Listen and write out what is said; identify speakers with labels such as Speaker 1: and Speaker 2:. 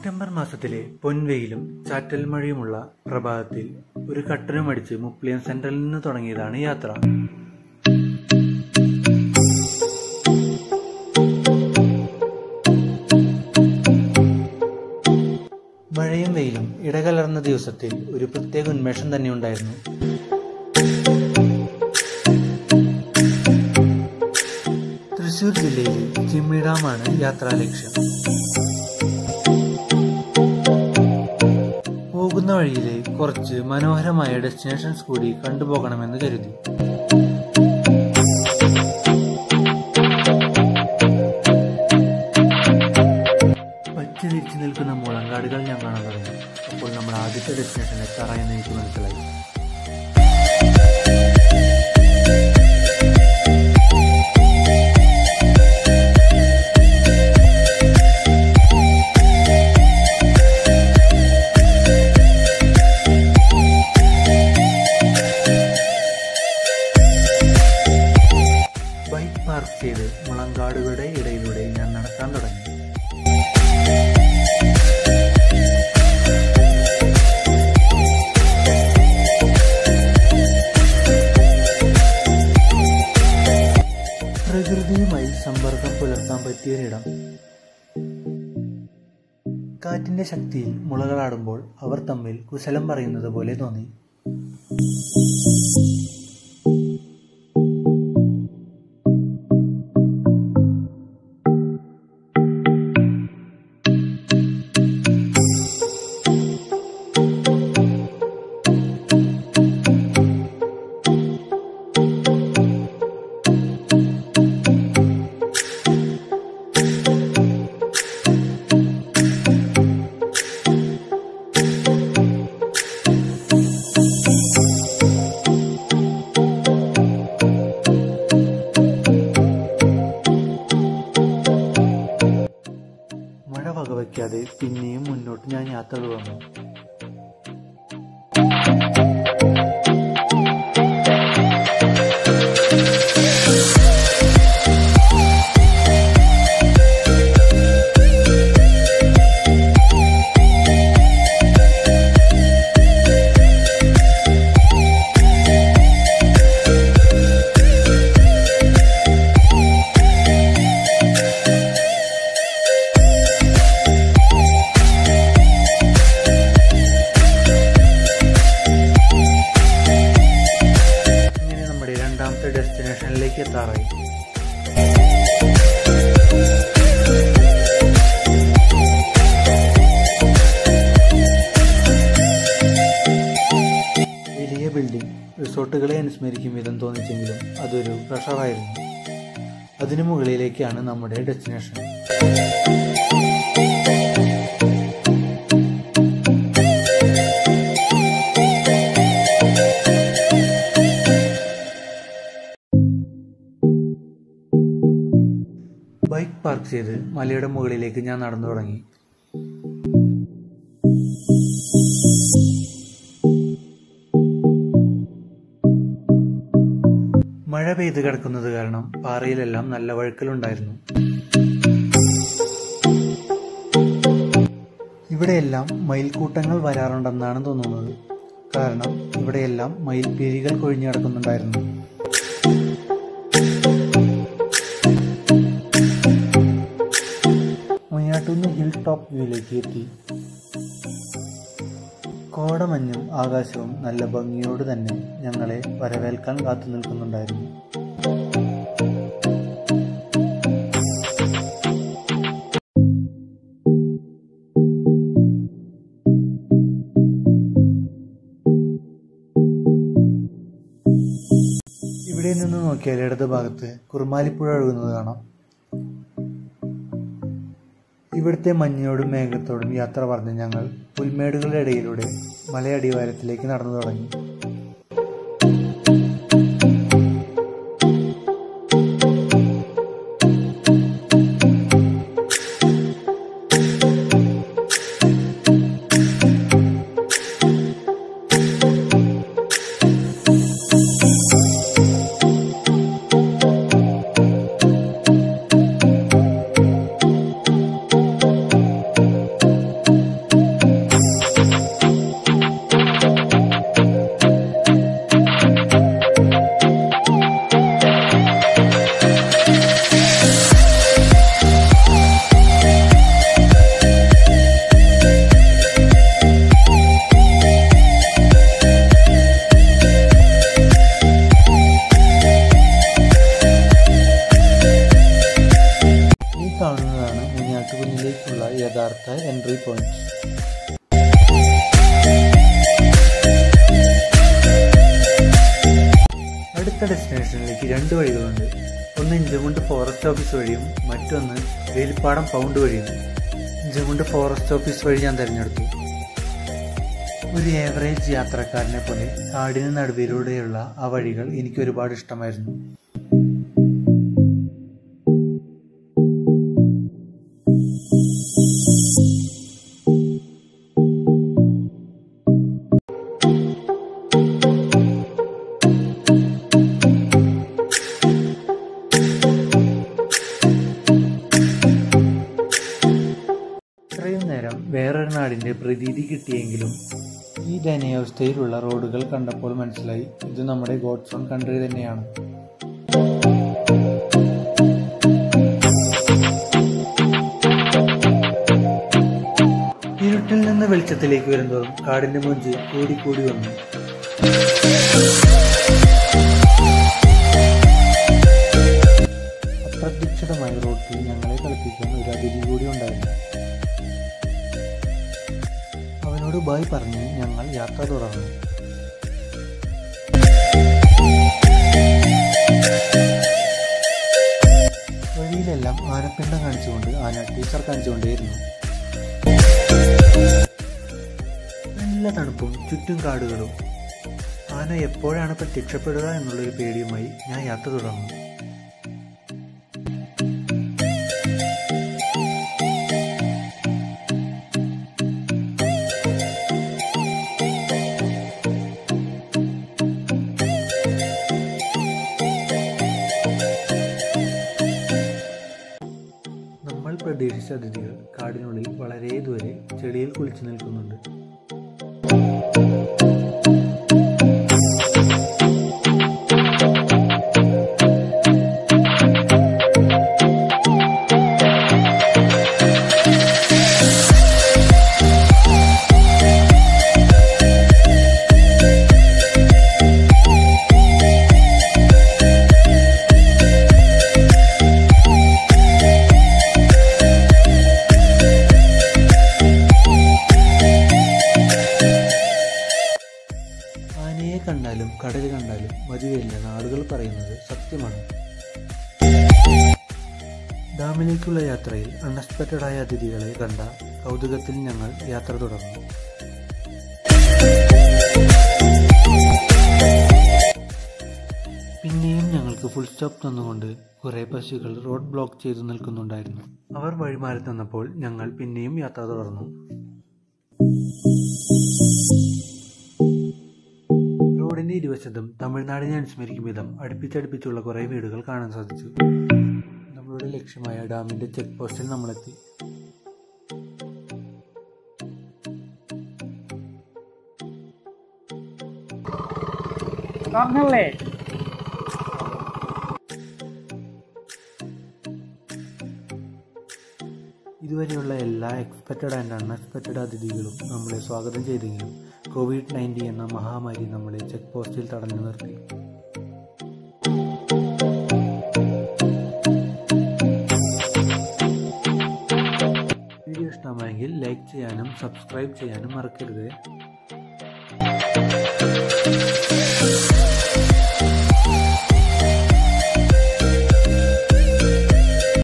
Speaker 1: September മാസത്തിലെ പൊൻവെയിലും ചാറ്റൽ മഴയുമുള്ള പ്രഭാതത്തിൽ ഒരു കട്ടനുമടിച്ച് മുപ്ലിയം സെന്ററിൽ നിന്ന് തുടങ്ങിയതാണ് യാത്ര മഴയും വെയിലും ഇടകലർന്ന ദിവസത്തിൽ ഒരു പ്രത്യേക ഉന്മേഷം തന്നെ ഉണ്ടായിരുന്നു തൃശൂർ ജില്ലയിലെ ചിമ്മി ഡാമാണ് യാത്രാ ലക്ഷ്യം പോകുന്ന വഴിയിലെ കുറച്ച് മനോഹരമായ ഡെസ്റ്റിനേഷൻസ് കൂടി കണ്ടുപോകണമെന്ന് കരുതി പച്ചരിച്ചു നിൽക്കുന്ന മുളങ്കാടുകൾ ഞാൻ കാണാൻ തുടങ്ങി അപ്പോൾ നമ്മൾ ആദ്യത്തെ ഡെസ്റ്റിനേഷൻ എത്താറായെന്ന് എനിക്ക് മനസ്സിലായി ബൈക്ക് പാർക്ക് ചെയ്ത് മുളങ്കാടുകളുടെ ഇടയിലൂടെ ഞാൻ നടക്കാൻ തുടങ്ങി പ്രകൃതിയുമായി സമ്പർക്കം പുലർത്താൻ പറ്റിയൊരിടം കാറ്റിന്റെ ശക്തിയിൽ മുളകളാടുമ്പോൾ അവർ തമ്മിൽ കുശലം പറയുന്നത് പോലെ തോന്നി മഴ വകവയ്ക്കാതെ പിന്നെയും മുന്നോട്ട് ഞാൻ യാത്ര തുടർന്നു ഇങ്ങനെ നമ്മുടെ രണ്ടാമത്തെ ഡെസ്റ്റിനേഷനിലേക്ക് എത്താറായി വലിയ ബിൽഡിംഗ് റിസോർട്ടുകളെ അനുസ്മരിക്കും വിധം തോന്നിച്ചെങ്കിലും അതൊരു പ്രഷറായിരുന്നു അതിനു മുകളിലേക്കാണ് നമ്മുടെ ഡെസ്റ്റിനേഷൻ ബൈക്ക് പാർക്ക് ചെയ്ത് മലയുടെ മുകളിലേക്ക് ഞാൻ നടന്നു തുടങ്ങി മഴ പെയ്ത് കിടക്കുന്നത് കാരണം പാറയിലെല്ലാം നല്ല വഴുക്കലുണ്ടായിരുന്നു ഇവിടെയെല്ലാം മയിൽക്കൂട്ടങ്ങൾ വരാറുണ്ടെന്നാണ് തോന്നുന്നത് കാരണം ഇവിടെയെല്ലാം മയിൽപീലികൾ കൊഴിഞ്ഞു കിടക്കുന്നുണ്ടായിരുന്നു മുയാട്ടുന്ന് ഹിൽ ടോപ്പ് വ്യൂയിലേക്ക് എത്തി കോടമഞ്ഞും ആകാശവും നല്ല ഭംഗിയോട് തന്നെ ഞങ്ങളെ വരവേൽക്കാൻ കാത്തു നിൽക്കുന്നുണ്ടായിരുന്നു ഇവിടെ നിന്ന് നോക്കിയാൽ ഇടത് ഭാഗത്ത് കുറുമാലിപ്പുഴ ഒഴുകുന്നത് കാണാം ഇവിടുത്തെ മഞ്ഞോടും മേഘത്തോടും യാത്ര പറഞ്ഞ് ഞങ്ങൾ പുൽമേടുകളുടെ ഇടയിലൂടെ മലയടിവാരത്തിലേക്ക് നടന്നു തുടങ്ങി പോയിന്റ് അടുത്ത ഡെസ്റ്റിനേഷനിലേക്ക് രണ്ട് വഴികളുണ്ട് ഒന്ന് ഇഞ്ചമുണ്ട് ഫോറസ്റ്റ് ഓഫീസ് വഴിയും മറ്റൊന്ന് വേലിപ്പാടം പൗണ്ട് വഴിയും ഇഞ്ചമുണ്ട് ഫോറസ്റ്റ് ഓഫീസ് വഴി ഞാൻ തിരഞ്ഞെടുത്തു ഒരു ഏവറേജ് യാത്രക്കാരനെ പോലെ കാടിന് നടുവിലൂടെയുള്ള ആ വഴികൾ എനിക്ക് ഒരുപാട് ഇഷ്ടമായിരുന്നു ഇത്രയും നേരം വേറൊരു നാടിന്റെ പ്രതീതി കിട്ടിയെങ്കിലും ഈ ദയനീയാവസ്ഥയിലുള്ള റോഡുകൾ കണ്ടപ്പോൾ മനസ്സിലായി ഇത് നമ്മുടെ ഗോഡ്സ് ഓൺ കൺട്രി തന്നെയാണ് ഇരുട്ടിൽ നിന്ന് വെളിച്ചത്തിലേക്ക് വരുന്നതും കാടിന്റെ മുഞ്ച് കൂടിക്കൂടി വന്നു അപ്രതീക്ഷിതമായ റോഡിൽ ഞങ്ങളെ കളിപ്പിക്കാൻ ഒരു അതിഥി കൂടി ഉണ്ടായിരുന്നു അവനോട് ബായ് പറഞ്ഞ് ഞങ്ങൾ യാത്ര തുടർന്നു വഴിയിലെല്ലാം ആനപ്പിണ്ടം കാണിച്ചുകൊണ്ട് ആന ടീച്ചർ കാണിച്ചുകൊണ്ടേയിരുന്നു നല്ല തണുപ്പും ചുറ്റും കാടുകളും ആന എപ്പോഴാണ് പ്രത്യക്ഷപ്പെടുക എന്നുള്ളൊരു പേടിയുമായി ഞാൻ യാത്ര തുടർന്നു നമ്മൾ പ്രതീക്ഷിച്ച അതിഥികൾ കാടിനുള്ളിൽ വളരെ ദൂരെ ചെടിയിൽ കുളിച്ചു നിൽക്കുന്നുണ്ട് ആനയെ കണ്ടാലും കടൽ കണ്ടാലും മതിവരില്ലെന്ന് ആളുകൾ പറയുന്നത് സത്യമാണ് ഡാമിലേക്കുള്ള യാത്രയിൽ അൺഎക്സ്പെക്റ്റഡായ അതിഥികളെ കണ്ട കൗതുകത്തിൽ ഞങ്ങൾ യാത്ര തുടർന്നു പിന്നെയും ഞങ്ങൾക്ക് ഫുൾ സ്റ്റോപ്പ് തന്നുകൊണ്ട് കുറെ പശുക്കൾ റോഡ് ബ്ലോക്ക് ചെയ്തു നിൽക്കുന്നുണ്ടായിരുന്നു അവർ വഴിമാറി തന്നപ്പോൾ ഞങ്ങൾ പിന്നെയും യാത്ര തുടർന്നു റോഡിന്റെ ഇരുവശത്തും തമിഴ്നാടിനെ അനുസ്മരിക്കും വിധം അടുപ്പിച്ചടുപ്പിച്ചുള്ള കുറെ വീടുകൾ കാണാൻ സാധിച്ചു നമ്മളുടെ ലക്ഷ്യമായ ഡാമിന്റെ ചെക്ക് പോസ്റ്റിൽ നമ്മളെത്തി
Speaker 2: തുറന്നല്ലേ
Speaker 1: ഇതുവരെയുള്ള എല്ലാ എക്സ്പെക്റ്റഡ് ആൻഡ് അൺഎക്സ്പെക്റ്റഡ് അതിഥികളും നമ്മളെ സ്വാഗതം ചെയ്തെങ്കിലും കോവിഡ് നയൻറ്റീൻ എന്ന മഹാമാരി നമ്മളെ ചെക്ക് പോസ്റ്റിൽ തടഞ്ഞു നിർത്തി വീഡിയോ ഇഷ്ടമായെങ്കിൽ ലൈക്ക് ചെയ്യാനും സബ്സ്ക്രൈബ് ചെയ്യാനും മറക്കരുത്